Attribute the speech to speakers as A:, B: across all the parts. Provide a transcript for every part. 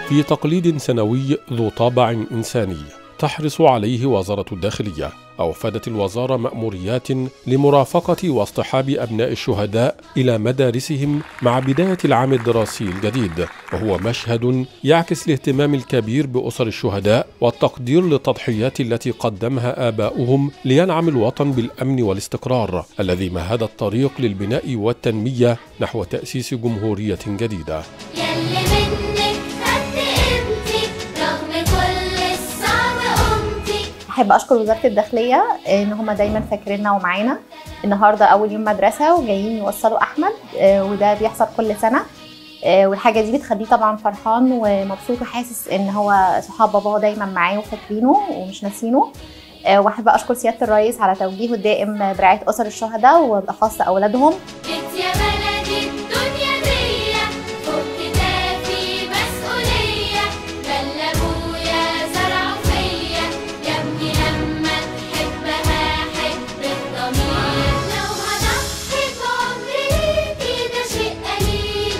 A: في تقليد سنوي ذو طابع إنساني تحرص عليه وزارة الداخلية أوفدت الوزارة مأموريات لمرافقة واصطحاب أبناء الشهداء إلى مدارسهم مع بداية العام الدراسي الجديد وهو مشهد يعكس الاهتمام الكبير بأسر الشهداء والتقدير للتضحيات التي قدمها آباؤهم لينعم الوطن بالأمن والاستقرار الذي مهد الطريق للبناء والتنمية نحو تأسيس جمهورية جديدة
B: يلي منك خدت قيمتي رغم كل الصعب قمتي
C: احب اشكر وزاره الداخليه ان هم دايما فاكريننا ومعانا النهارده اول يوم مدرسه وجايين يوصلوا احمد آه، وده بيحصل كل سنه آه، والحاجه دي بتخليه طبعا فرحان ومبسوط وحاسس ان هو صحاب باباه دايما معاه وفاكرينه ومش ناسينه آه، واحب اشكر سياده الرئيس على توجيهه الدائم برعايه اسر الشهداء وبالاخص اولادهم
B: جيت يا بلدي الدنيا دي فوق كتافي مسؤولية بل أبويا زرعوا فيا يا ابني لما تحبها حب الضمير لو هضحي بعمري ليكي ده شيء قليل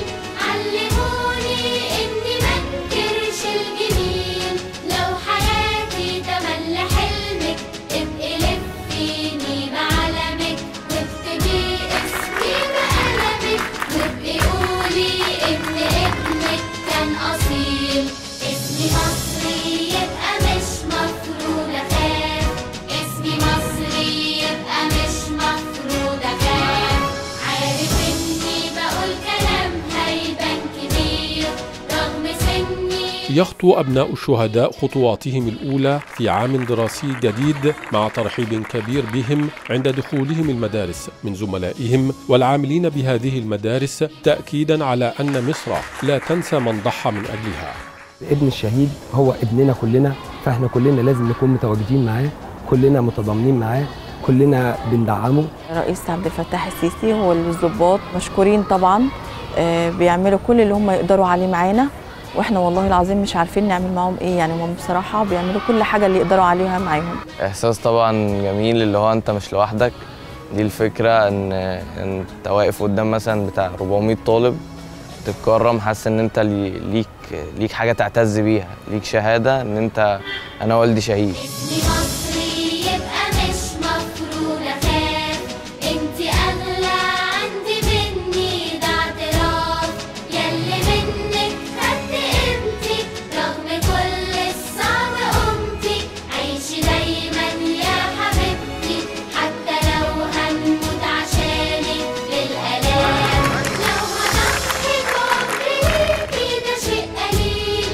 B: علموني إني منكرش الجميل لو حياتي تملى حلمك ابقي لفيني بعلمك واكتبي اسمي بقلمك وابقي قولي إن ابنك كان أصيل اسمي مصري يبقى مش مفروض أخاف اسمي مصري يبقى مش مفروض أخاف عارف إني بقول كلام هيبان كبير رغم سني
A: يخطو أبناء الشهداء خطواتهم الأولى في عام دراسي جديد مع ترحيب كبير بهم عند دخولهم المدارس من زملائهم والعاملين بهذه المدارس تأكيدا على أن مصر لا تنسى من ضحى من أجلها
D: ابن الشهيد هو ابننا كلنا فاحنا كلنا لازم نكون متواجدين معاه كلنا متضامنين معاه كلنا بندعمه
E: رئيس عبد الفتاح السيسي هو الضباط مشكورين طبعا آه، بيعملوا كل اللي هم يقدروا عليه معانا واحنا والله العظيم مش عارفين نعمل معاهم ايه يعني هم بصراحه بيعملوا كل حاجه اللي يقدروا عليها معاهم
F: احساس طبعا جميل اللي هو انت مش لوحدك دي الفكره ان ان انت واقف قدام مثلا بتاع 400 طالب تتكرم حاسس ان انت لي- ليك ليك حاجه تعتز بيها ليك شهاده ان انت انا والدي شهيد
B: اسمي مصري يبقى مش مفروض أخاف انتي أغلى عندي مني ده اعتراف يلي منك خدت قيمتي رغم كل الصعب قمتي عيشي دايما يا حبيبتي حتى لو هنموت عشانك للآلاف لو هضحي بعمري ليكي ده شيء قليل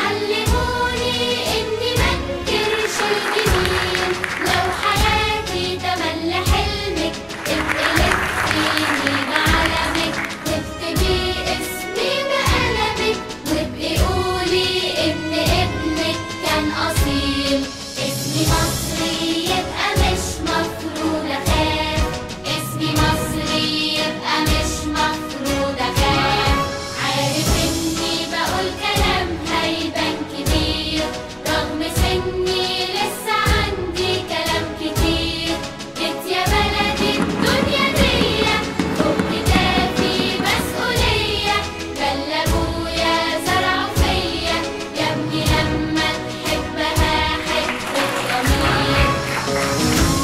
B: علموني إني منكرش الجميل لو حياتي تملى حلمك ابقي لفيني بعلمك واكتبي اسمي بقلمك وابقي قولي إن ابنك كان أصيل اسمي مصري يبقى مش مفروض أخاف اسمي مصري يبقى مش مفروض أخاف عارف إني بقول كلام هيبان كبير رغم سني لسه عندي كلام كتير جيت يا بلدي الدنيا دي فوق كتافي مسؤولية بل أبويا زرعوا فيا يا ابني لما تحبها حب الضمير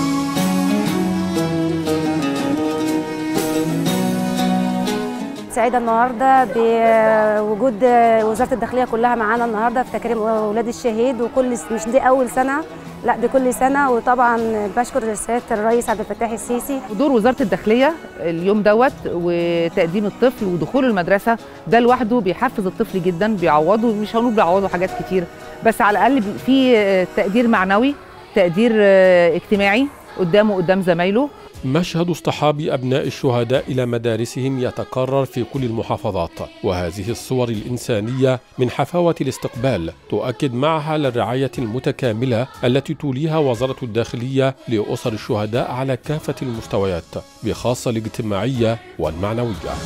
G: سعيدة النهاردة بوجود وزارة الداخلية كلها معانا النهاردة في تكريم أولاد الشهيد وكل مش دي أول سنة لا دي كل سنة وطبعا بشكر سيادة الرئيس عبد الفتاح السيسي
H: دور وزاره الداخليه اليوم دوت وتقديم الطفل ودخوله المدرسه ده لوحده بيحفز الطفل جدا بيعوضه مش هنقول بيعوضه حاجات كتير بس على الاقل بي- في آه، تقدير معنوي تقدير آه، اجتماعي قدامه قدام زمايله
A: مشهد اصطحاب أبناء الشهداء إلى مدارسهم يتكرر في كل المحافظات وهذه الصور الإنسانية من حفاوة الاستقبال تؤكد معها للرعاية المتكاملة التي توليها وزارة الداخلية لأسر الشهداء على كافة المستويات بخاصة الاجتماعية والمعنوية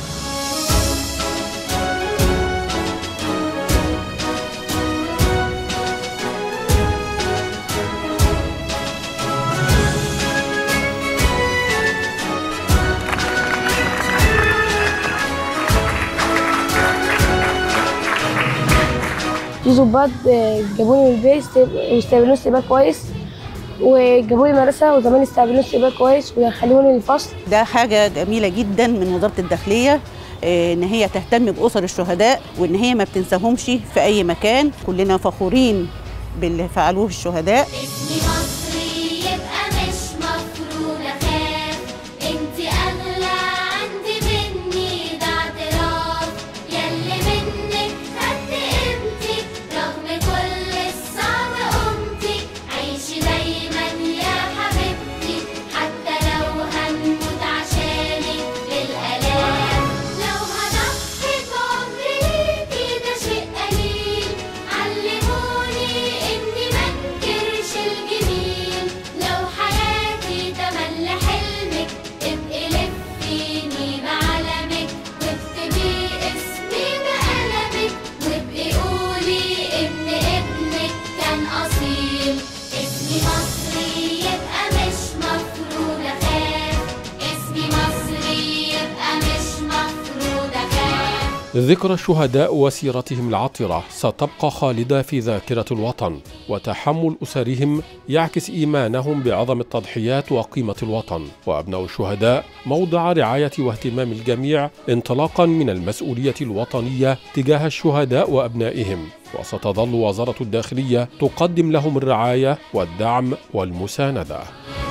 I: في ظباط آه، جابوني من البيت استقب- واستقبلوني استقبال كويس وجابوني المدرسة وزمان استقبلوني استقبال كويس ودخلوني الفصل
J: ده حاجة جميلة جدا من وزارة الداخلية آه، إن هي تهتم بأسر الشهداء وإن هي ما بتنساهمش في أي مكان كلنا فخورين باللي فعلوه الشهداء
B: اسمي مصري يبقى مش مفروض اخاف انتي اغلى عندي مني ده اعتراف ياللي منك خدت قيمتي رغم كل الصعب قمتي عيشي دايما يا حبيبتي حتى لو هنموت عشانك للالام لو هضحي بعمري ليكي ده شيء قليل علموني اني منكرش الجميل لو حياتي تملي حلمك ابقي لفيني بعلمك واكتبي اسمي بقلمك وابقي قولي ابن ابنك كان اصيل اسمي مصري يبقى مش مفروض اخاف اسمي مصري يبقى مش مفروض اخاف
A: ذكرى الشهداء وسيرتهم العطرة ستبقى خالدة في ذاكرة الوطن وتحمل أسرهم يعكس إيمانهم بعظم التضحيات وقيمة الوطن وأبناء الشهداء موضع رعاية واهتمام الجميع انطلاقا من المسؤولية الوطنية تجاه الشهداء وأبنائهم وستظل وزارة الداخلية تقدم لهم الرعاية والدعم والمساندة